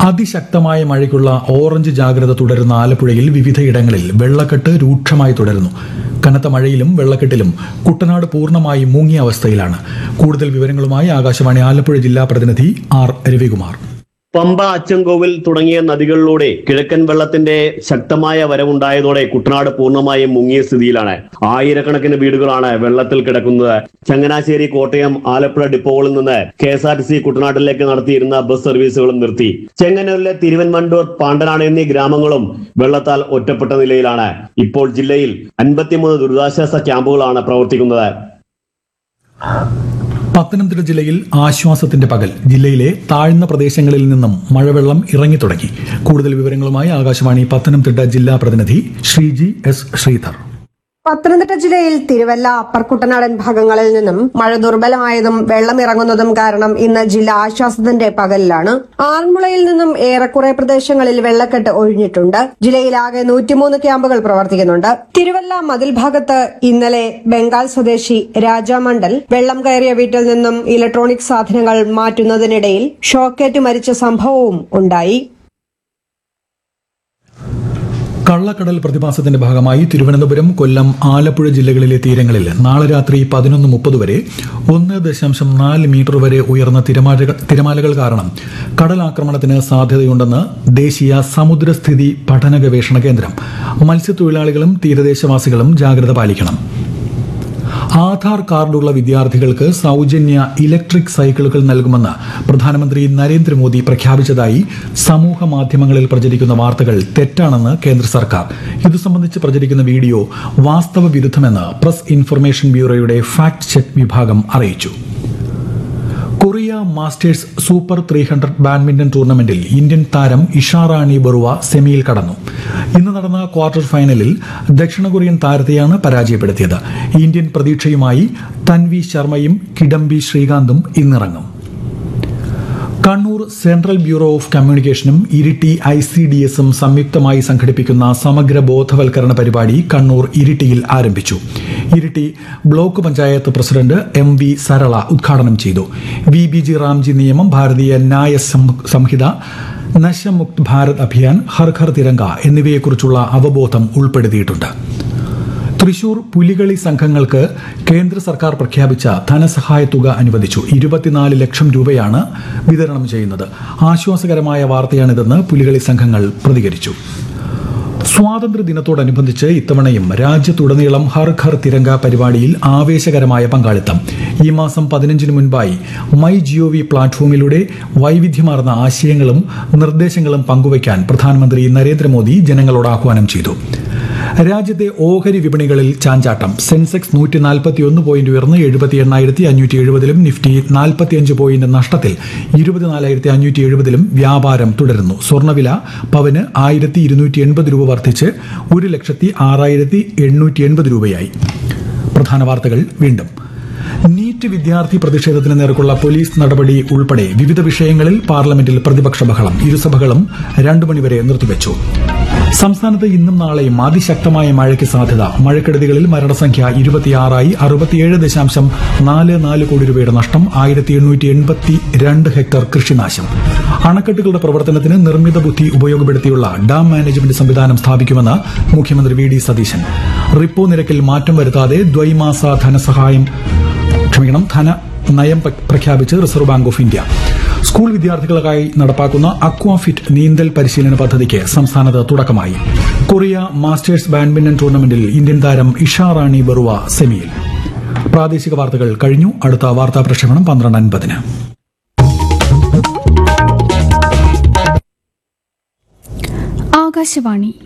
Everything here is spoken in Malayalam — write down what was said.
അതിശക്തമായ മഴയ്ക്കുള്ള ഓറഞ്ച് ജാഗ്രത തുടരുന്ന ആലപ്പുഴയിൽ വിവിധയിടങ്ങളിൽ വെള്ളക്കെട്ട് രൂക്ഷമായി തുടരുന്നു കനത്ത മഴയിലും വെള്ളക്കെട്ടിലും കുട്ടനാട് പൂർണ്ണമായി മുങ്ങിയ അവസ്ഥയിലാണ് കൂടുതൽ വിവരങ്ങളുമായി ആകാശവാണി ആലപ്പുഴ ജില്ലാ പ്രതിനിധി ആർ രവികുമാർ പമ്പ അച്ചൻകോവിൽ തുടങ്ങിയ നദികളിലൂടെ കിഴക്കൻ വെള്ളത്തിന്റെ ശക്തമായ വരവുണ്ടായതോടെ കുട്ടനാട് പൂർണ്ണമായും മുങ്ങിയ സ്ഥിതിയിലാണ് ആയിരക്കണക്കിന് വീടുകളാണ് വെള്ളത്തിൽ കിടക്കുന്നത് ചങ്ങനാശ്ശേരി കോട്ടയം ആലപ്പുഴ ഡിപ്പോകളിൽ നിന്ന് K S R T C കുട്ടനാട്ടിലേക്ക് നടത്തിയിരുന്ന ബസ് സർവീസുകളും നിർത്തി ചെങ്ങന്നൂരിലെ തിരുവൻമണ്ടൂർ പാണ്ടനാട് എന്നീ ഗ്രാമങ്ങളും വെള്ളത്താൽ ഒറ്റപ്പെട്ട നിലയിലാണ് ഇപ്പോൾ ജില്ലയിൽ അൻപത്തിമൂന്ന് ദുരിതാശ്വാസ ക്യാമ്പുകളാണ് പ്രവർത്തിക്കുന്നത് പത്തനംതിട്ട ജില്ലയിൽ ആശ്വാസത്തിന്റെ പകൽ ജില്ലയിലെ താഴ്ന്ന പ്രദേശങ്ങളിൽ നിന്നും മഴവെള്ളം ഇറങ്ങിത്തുടങ്ങി കൂടുതൽ വിവരങ്ങളുമായി ആകാശവാണി പത്തനംതിട്ട ജില്ലാ പ്രതിനിധി ശ്രീജി എസ് ശ്രീധർ പത്തനംതിട്ട ജില്ലയിൽ തിരുവല്ല അപ്പർ കുട്ടനാടൻ ഭാഗങ്ങളിൽ നിന്നും മഴ ദുർബലമായതും വെള്ളം ഇറങ്ങുന്നതും കാരണം ഇന്ന് ജില്ല ആശ്വാസത്തിന്റെ പകലിലാണ് ആറന്മുളയിൽ നിന്നും ഏറെക്കുറെ പ്രദേശങ്ങളിൽ വെള്ളക്കെട്ട് ഒഴിഞ്ഞിട്ടുണ്ട് ജില്ലയിലാകെ നൂറ്റിമൂന്ന് ക്യാമ്പുകൾ പ്രവർത്തിക്കുന്നുണ്ട് തിരുവല്ല മതിൽ ഭാഗത്ത് ഇന്നലെ ബംഗാൾ സ്വദേശി രാജാമണ്ഡൽ വെള്ളം കയറിയ വീട്ടിൽ നിന്നും ഇലക്ട്രോണിക് സാധനങ്ങൾ മാറ്റുന്നതിനിടയിൽ ഷോക്കേറ്റ് മരിച്ച സംഭവവും ഉണ്ടായി കള്ളക്കടൽ പ്രതിഭാസത്തിന്റെ ഭാഗമായി തിരുവനന്തപുരം കൊല്ലം ആലപ്പുഴ ജില്ലകളിലെ തീരങ്ങളിൽ നാളെ രാത്രി പതിനൊന്ന് മുപ്പത് വരെ ഒന്ന് ദശാംശം നാല് മീറ്റർ വരെ ഉയർന്ന തിരമാലകൾ തിരമാലകൾ കാരണം കടലാക്രമണത്തിന് സാധ്യതയുണ്ടെന്ന് ദേശീയ സമുദ്രസ്ഥിതി പഠന ഗവേഷണ കേന്ദ്രം മത്സ്യത്തൊഴിലാളികളും തീരദേശവാസികളും ജാഗ്രത പാലിക്കണം ആധാർ കാർഡുള്ള വിദ്യാർത്ഥികൾക്ക് സൗജന്യ ഇലക്ട്രിക് സൈക്കിളുകൾ നൽകുമെന്ന് പ്രധാനമന്ത്രി നരേന്ദ്രമോദി പ്രഖ്യാപിച്ചതായി സമൂഹ മാധ്യമങ്ങളിൽ പ്രചരിക്കുന്ന വാർത്തകൾ തെറ്റാണെന്ന് കേന്ദ്ര സർക്കാർ ഇതു സംബന്ധിച്ച് പ്രചരിക്കുന്ന വീഡിയോ വാസ്തവ വിരുദ്ധമെന്ന് പ്രസ് ഇൻഫർമേഷൻ ബ്യൂറോയുടെ ഫാക്ട് ചെക്ക് വിഭാഗം അറിയിച്ചു Korea Masters super three hundred badminton ടൂർണമെന്റിൽ ഇന്ത്യൻ താരം ഇഷാറാണി ബറുവ സെമിയിൽ കടന്നു ഇന്ന് നടന്ന ക്വാർട്ടർ ഫൈനലിൽ ദക്ഷിണ കൊറിയൻ താരത്തെയാണ് പരാജയപ്പെടുത്തിയത് ഇന്ത്യൻ പ്രതീക്ഷയുമായി തൻവി ശർമ്മയും കിഡംബി ശ്രീകാന്തും ഇന്നിറങ്ങും കണ്ണൂർ സെൻട്രൽ ബ്യൂറോ ഓഫ് കമ്മ്യൂണിക്കേഷനും ഇരിട്ടി ഐ സി ഡി എസും സംയുക്തമായി സംഘടിപ്പിക്കുന്ന സമഗ്ര ബോധവൽക്കരണ പരിപാടി കണ്ണൂർ ഇരിട്ടിയിൽ ആരംഭിച്ചു Iritty block panchayat president M V Sarala ഉദ്ഘാടനം ചെയ്തു വി ബി ജി റാംജി നിയമം ഭാരതീയ ന്യായ സം- സംഹിത നശമുക്ത് ഭാരത് അഭിയാൻ ഹർ ഘർ തിരങ്ക എന്നിവയെക്കുറിച്ചുള്ള അവബോധം ഉൾപ്പെടുത്തിയിട്ടുണ്ട് തൃശൂർ പുലികളി സംഘങ്ങൾക്ക് കേന്ദ്ര സർക്കാർ പ്രഖ്യാപിച്ച ധനസഹായ തുക അനുവദിച്ചു ഇരുപത്തിനാല് ലക്ഷം രൂപയാണ് വിതരണം ചെയ്യുന്നത് ആശ്വാസകരമായ വാർത്തയാണിതെന്ന് പുലികളി സംഘങ്ങൾ പ്രതികരിച്ചു സ്വാതന്ത്ര്യ ദിനത്തോടനുബന്ധിച്ച് ഇത്തവണയും രാജ്യത്തുടനീളം ഹർ ഘർ തിരങ്ക പരിപാടിയിൽ ആവേശകരമായ പങ്കാളിത്തം ഈ മാസം പതിനഞ്ചിന് മുൻപായി മൈ ജിഒവി പ്ലാറ്റ്ഫോമിലൂടെ വൈവിധ്യമാർന്ന ആശയങ്ങളും നിർദ്ദേശങ്ങളും പങ്കുവയ്ക്കാൻ പ്രധാനമന്ത്രി നരേന്ദ്രമോദി ജനങ്ങളോട് ആഹ്വാനം ചെയ്തു രാജ്യത്തെ ഓഹരി വിപണികളിൽ ചാഞ്ചാട്ടം സെൻസെക്സ് നൂറ്റി നാൽപ്പത്തിയൊന്ന് പോയിന്റ് ഉയർന്ന് എഴുപത്തി എണ്ണായിരത്തി അഞ്ഞൂറ്റി എഴുപതിലും നിഫ്റ്റി നാൽപ്പത്തിയഞ്ച് പോയിന്റ് നഷ്ടത്തിൽ ഇരുപത്തിനാലായിരത്തി അഞ്ഞൂറ്റി എഴുപതിലും വ്യാപാരം തുടരുന്നു സ്വർണ്ണവില പവന് ആയിരത്തി ഇരുന്നൂറ്റി എൺപത് രൂപ വർദ്ധിച്ച് ഒരു ലക്ഷത്തി ആറായിരത്തി എണ്ണൂറ്റി എൺപത് രൂപയായി പ്രധാന വാർത്തകൾ വീണ്ടും നീറ്റ് വിദ്യാർത്ഥി പ്രതിഷേധത്തിന് നേർക്കുള്ള പോലീസ് നടപടി ഉൾപ്പെടെ വിവിധ വിഷയങ്ങളിൽ പാർലമെന്റിൽ പ്രതിപക്ഷ ബഹളം ഇരുസഭകളും രണ്ടു മണിവരെ നിർത്തിവച്ചു സംസ്ഥാനത്ത് ഇന്നും നാളെയും അതിശക്തമായ മഴയ്ക്ക് സാധ്യത മഴക്കെടുതികളിൽ മരണസംഖ്യ ഇരുപത്തിയാറായി അറുപത്തിയേഴ് ദശാംശം നാല് നാല് കോടി രൂപയുടെ നഷ്ടം ആയിരത്തി എണ്ണൂറ്റി എൺപത്തി രണ്ട് ഹെക്ടർ കൃഷിനാശം അണക്കെട്ടുകളുടെ പ്രവർത്തനത്തിന് നിർമ്മിത ബുദ്ധി ഉപയോഗപ്പെടുത്തിയുള്ള ഡാം മാനേജ്മെന്റ് സംവിധാനം സ്ഥാപിക്കുമെന്ന് മുഖ്യമന്ത്രി വി ഡി സതീശൻ റിപ്പോ നിരക്കിൽ മാറ്റം വരുത്താതെ ദ്വൈമാസ ധനസഹായം ക്ഷമിക്കണം ധന നയം പ്ര- പ്രഖ്യാപിച്ച് reserve bank of India school വിദ്യാർത്ഥികൾക്കായി നടപ്പാക്കുന്ന അക്വാഫിറ്റ് നീന്തൽ പരിശീലന പദ്ധതിക്ക് സംസ്ഥാനത്ത് തുടക്കമായി കൊറിയ മാസ്റ്റേഴ്സ് ബാഡ്മിന്റൺ ടൂർണമെന്റിൽ ഇന്ത്യൻ താരം ഇഷാ റാണി ബറുവ സെമിയിൽ പ്രാദേശിക വാർത്തകൾ കഴിഞ്ഞു അടുത്ത വാർത്താ പ്രക്ഷേപണം പന്ത്രണ്ട് അൻപതിന് ആകാശവാണി